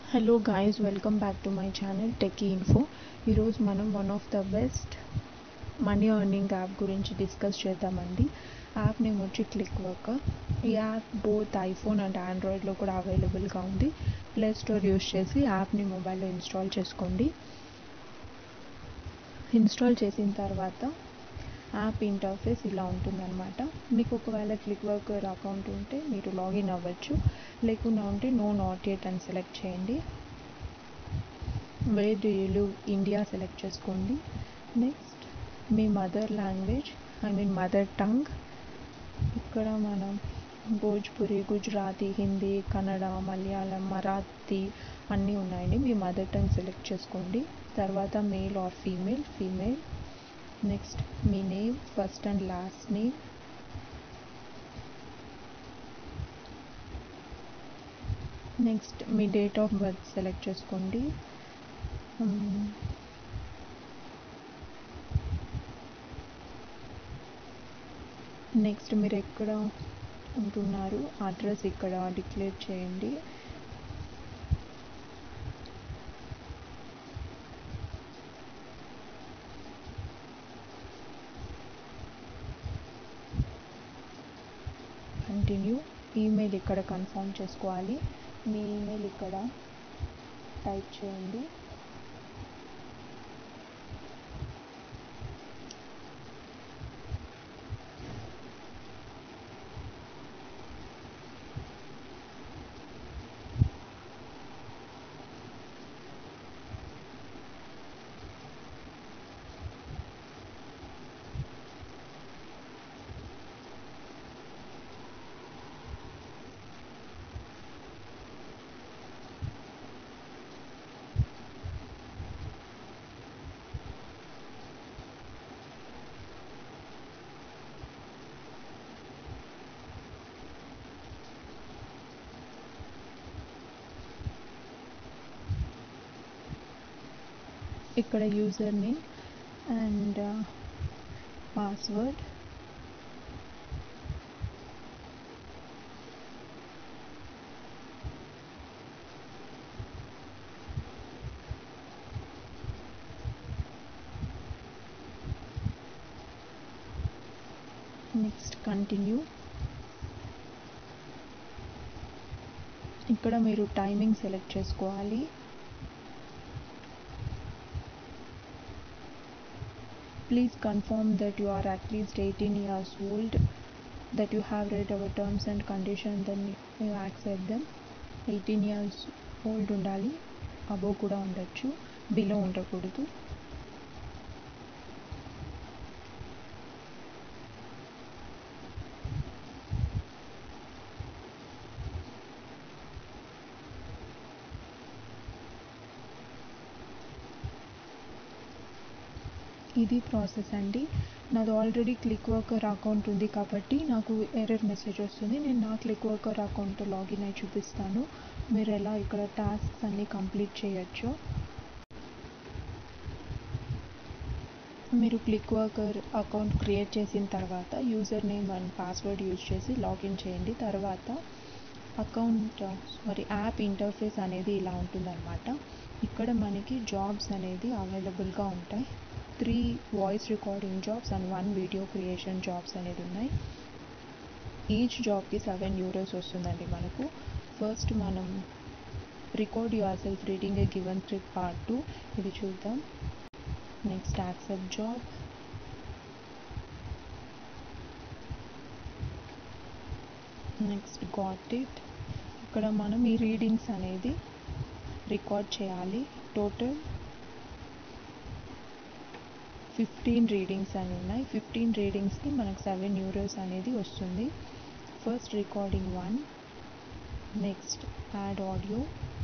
hello guys welcome back to my channel techie info ఈరోజు మనం one of the best money earning app గురించి discuss చేద్దామండి app name వచ్చి click work ఈ app both iPhone and ఆండ్రాయిడ్లో కూడా అవైలబుల్గా ఉంది ప్లే స్టోర్ యూస్ చేసి యాప్ని మొబైల్లో ఇన్స్టాల్ చేసుకోండి ఇన్స్టాల్ చేసిన తర్వాత యాప్ ఇంటర్ఫేస్ ఇలా ఉంటుందన్నమాట మీకు ఒకవేళ క్లిక్ వర్కర్ అకౌంట్ ఉంటే మీరు లాగిన్ అవ్వచ్చు లేకుండా ఉంటే నో నాట్ ఎట్ అని సెలెక్ట్ చేయండి where do you live India select చేసుకోండి నెక్స్ట్ మీ mother language I mean mother tongue ఇక్కడ మనం భోజ్పురి గుజరాతీ హిందీ కన్నడ మలయాళం మరాఠీ అన్నీ ఉన్నాయండి మీ మదర్ టంగ్ సెలెక్ట్ చేసుకోండి తర్వాత male or female female next మీ name first and last name next మీ డేట్ ఆఫ్ బర్త్ సెలెక్ట్ చేసుకోండి నెక్స్ట్ మీరు ఎక్కడ ఉంటున్నారు అడ్రస్ ఇక్కడ డిక్లేర్ చేయండి కంటిన్యూ ఈమెయిల్ ఇక్కడ కన్ఫర్మ్ చేసుకోవాలి మీ ఈమెయిల్ ఇక్కడ టైప్ చేయండి ఇక్కడ user name and password next continue ఇక్కడ మీరు టైమింగ్ సెలెక్ట్ చేసుకోవాలి please confirm that you are at least 18 years old that you have read our terms and conditions then you accept them 18 years old ఉండాలి అబో కూడా ఉండొచ్చు below ఉండకూడదు ఇది process అండి నాది ఆల్రెడీ క్లిక్ వర్కర్ అకౌంట్ ఉంది కాబట్టి నాకు ఎర్రర్ మెసేజ్ వస్తుంది నేను నా క్లిక్ వర్కర్ అకౌంట్ లాగిన్ అయి చూపిస్తాను మీరు ఎలా ఇక్కడ టాస్క్స్ అన్నీ కంప్లీట్ చేయొచ్చు మీరు క్లిక్ వర్కర్ అకౌంట్ క్రియేట్ చేసిన తర్వాత user name and password use చేసి లాగిన్ చేయండి తర్వాత అకౌంట్ సారీ యాప్ ఇంటర్ఫేస్ అనేది ఇలా ఉంటుందన్నమాట ఇక్కడ మనకి జాబ్స్ అనేది అవైలబుల్గా ఉంటాయి three voice recording jobs and one video creation jobs అనేది ఉన్నాయి ఈచ్ జాబ్కి సెవెన్ యూరోస్ వస్తుందండి మనకు ఫస్ట్ మనం record yourself reading a given script part two ఇది చూద్దాం next accept job next got it ఇక్కడ మనం ఈ రీడింగ్స్ అనేది రికార్డ్ చేయాలి టోటల్ ఫిఫ్టీన్ రీడింగ్స్ అని ఉన్నాయి ఫిఫ్టీన్ రీడింగ్స్కి మనకు సెవెన్ యూరోస్ అనేది వస్తుంది first recording one next add audio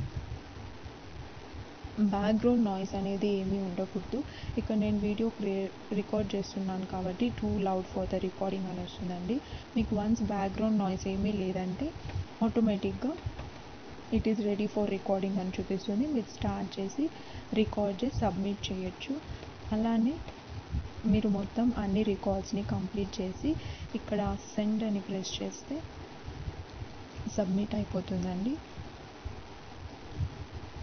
background noise అనేది ఏమీ ఉండకూడదు ఇక్కడ నేను వీడియో క్రియే రికార్డ్ చేస్తున్నాను కాబట్టి too loud for the recording అని వస్తుందండి మీకు వన్స్ బ్యాక్గ్రౌండ్ నాయిస్ ఏమీ లేదంటే ఆటోమేటిక్గా it is ready for recording అని చూపిస్తుంది మీరు స్టార్ట్ చేసి రికార్డ్ చేసి సబ్మిట్ చేయొచ్చు అలానే మీరు మొత్తం అన్ని రికార్డ్స్ని కంప్లీట్ చేసి ఇక్కడ సెండ్ అని ప్రెస్ చేస్తే సబ్మిట్ అయిపోతుందండి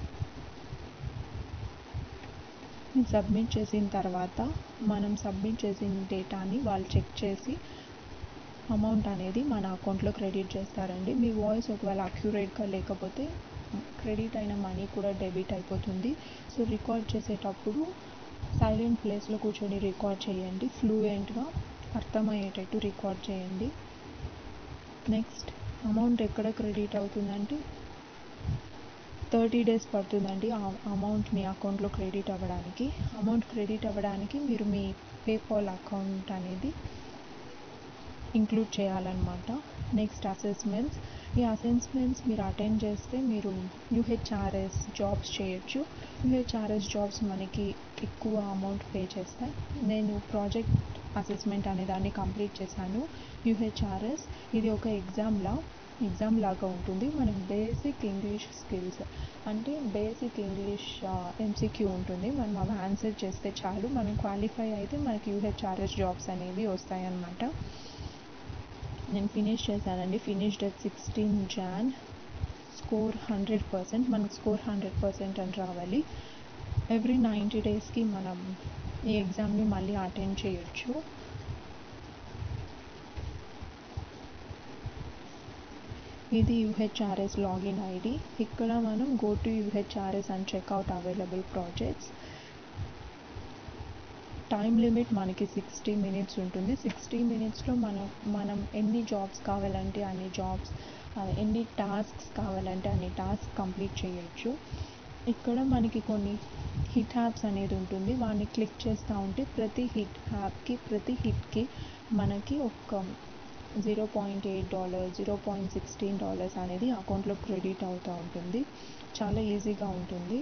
సబ్మిట్ చేసిన తర్వాత మనం సబ్మిట్ చేసిన డేటాని వాళ్ళు చెక్ చేసి అమౌంట్ అనేది మన అకౌంట్లో క్రెడిట్ చేస్తారండి మీ వాయిస్ ఒకవేళ అక్యురేట్గా లేకపోతే క్రెడిట్ అయిన మనీ కూడా డెబిట్ అయిపోతుంది సో రికార్డ్ చేసేటప్పుడు సైలెంట్ ప్లేస్లో కూర్చొని రికార్డ్ చేయండి ఫ్లూయెంట్గా అర్థమయ్యేటట్టు రికార్డ్ చేయండి నెక్స్ట్ అమౌంట్ ఎక్కడ క్రెడిట్ అవుతుందంటే థర్టీ డేస్ పడుతుందండి ఆ అమౌంట్ మీ అకౌంట్లో క్రెడిట్ అవ్వడానికి అమౌంట్ క్రెడిట్ అవ్వడానికి మీరు మీ పేపాల్ అకౌంట్ అనేది ఇంక్లూడ్ చేయాలన్నమాట నెక్స్ట్ అసెస్మెంట్స్ ఈ అసెస్మెంట్స్ మీరు అటెండ్ చేస్తే మీరు యూహెచ్ఆర్ఎస్ జాబ్స్ చేయొచ్చు యూహెచ్ఆర్ఎస్ జాబ్స్ మనకి ఎక్కువ అమౌంట్ పే చేస్తాయి నేను ప్రాజెక్ట్ అసెస్మెంట్ అనే దాన్ని కంప్లీట్ చేశాను యూహెచ్ఆర్ఎస్ ఇది ఒక ఎగ్జామ్లా ఎగ్జామ్ లాగా ఉంటుంది మనకి బేసిక్ ఇంగ్లీష్ స్కిల్స్ అంటే బేసిక్ ఇంగ్లీష్ ఎంసీక్యూ ఉంటుంది మనం అవి ఆన్సర్ చేస్తే చాలు మనం క్వాలిఫై అయితే మనకి యూహెచ్ఆర్ఎస్ జాబ్స్ అనేవి వస్తాయన్నమాట నేను ఫినిష్ చేశానండి finish date sixteen Jan score hundred percent మనకు స్కోర్ హండ్రెడ్ పర్సెంట్ అని రావాలి ఎవ్రీ నైంటీ డేస్కి మనం ఈ ఎగ్జామ్ని మళ్ళీ అటెండ్ చేయొచ్చు ఇది యూహెచ్ఆర్ఎస్ లాగిన్ ఐడి ఇక్కడ మనం go to UHRS and check out available projects time limit మనకి సిక్స్టీ మినిట్స్ ఉంటుంది సిక్స్టీ మినిట్స్లో మనం మనం ఎన్ని జాబ్స్ కావాలంటే అన్ని జాబ్స్ ఎన్ని టాస్క్స్ కావాలంటే అన్ని టాస్క్ కంప్లీట్ చేయొచ్చు ఇక్కడ మనకి కొన్ని హిట్ యాప్స్ అనేది ఉంటుంది వాడిని క్లిక్ చేస్తూ ఉంటే ప్రతి హిట్ యాప్కి ప్రతి హిట్కి మనకి ఒక zero point eight dollar zero point sixteen dollars అనేది అకౌంట్లో క్రెడిట్ అవుతూ ఉంటుంది చాలా ఈజీగా ఉంటుంది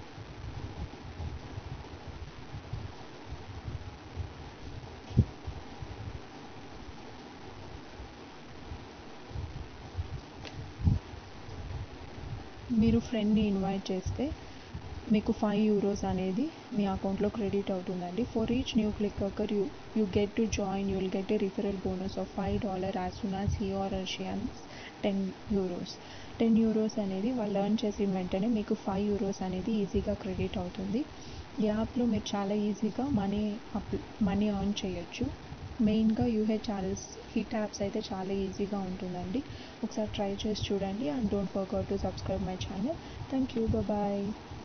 మీరు ఫ్రెండ్ని ఇన్వైట్ చేస్తే మీకు ఫైవ్ యూరోస్ అనేది మీ అకౌంట్లో క్రెడిట్ అవుతుందండి for each new click occur you you get to join you will get a referral bonus of five dollar as soon as he are Russians ten euros ten euros అనేది వాళ్ళు earn చేసిన వెంటనే మీకు five euros అనేది ఈజీగా credit అవుతుంది ఈ యాప్లో మీరు చాలా ఈజీగా మనీ అప్ మనీ ఎర్న్ చేయొచ్చు మెయిన్గా యూహెచ్ఆర్ఎస్ హిట్ యాప్స్ అయితే చాలా ఈజీగా ఉంటుందండి ఒకసారి ట్రై చేసి చూడండి and don't forget to subscribe my channel thank you bye